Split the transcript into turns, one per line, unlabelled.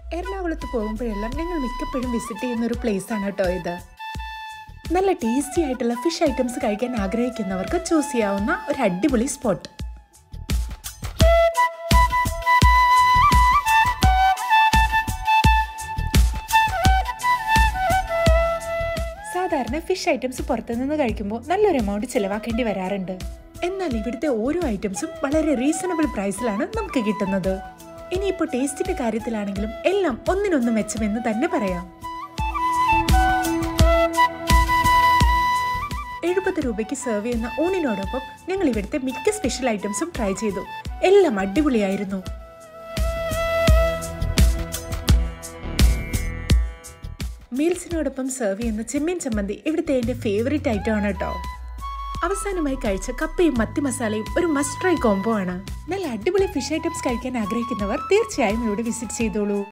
എറണാകുളത്ത് പോകുമ്പോഴെല്ലാം ഞങ്ങൾ മിക്കപ്പോഴും വിസിറ്റ് ചെയ്യുന്ന ഒരു പ്ലേസ് ആണ് കേട്ടോ ഇത് നല്ല ടേസ്റ്റി ആയിട്ടുള്ള ഫിഷ് ഐറ്റംസ് കഴിക്കാൻ ആഗ്രഹിക്കുന്നവർക്ക് ചൂസ് ചെയ്യാവുന്ന ഒരു അടിപൊളി സ്പോട്ട് സാധാരണ ഫിഷ് ഐറ്റംസ് പുറത്തുനിന്ന് കഴിക്കുമ്പോൾ നല്ലൊരു എമൗണ്ട് ചിലവാക്കേണ്ടി വരാറുണ്ട് എന്നാൽ ഇവിടുത്തെ ഓരോ ഐറ്റംസും വളരെ റീസണബിൾ പ്രൈസിലാണ് നമുക്ക് കിട്ടുന്നത് ഇനിയിപ്പോൾ ടേസ്റ്റിന്റെ കാര്യത്തിലാണെങ്കിലും എല്ലാം ഒന്നിനൊന്ന് മെച്ചമെന്ന് തന്നെ പറയാം എഴുപത് രൂപയ്ക്ക് സെർവ് ചെയ്യുന്ന ഊണിനോടൊപ്പം ഞങ്ങൾ ഇവിടുത്തെ മിക്ക സ്പെഷ്യൽ ഐറ്റംസും ട്രൈ ചെയ്തു എല്ലാം അടിപൊളിയായിരുന്നു മീൽസിനോടൊപ്പം സെർവ് ചെയ്യുന്ന ചെമ്മീൻ ചമ്മന്തി ഇവിടുത്തെ എൻ്റെ ഫേവറേറ്റ് ഐറ്റം ആണ് കേട്ടോ അവസാനമായി കഴിച്ച കപ്പയും മത്തി മസാലയും ഒരു മസ്റ്റ് ട്രൈ കോംബോ ആണ് നല്ല അടിപൊളി ഫിഷ് ഐറ്റംസ് കഴിക്കാൻ ആഗ്രഹിക്കുന്നവർ തീർച്ചയായും ഇവിടെ വിസിറ്റ് ചെയ്തോളൂ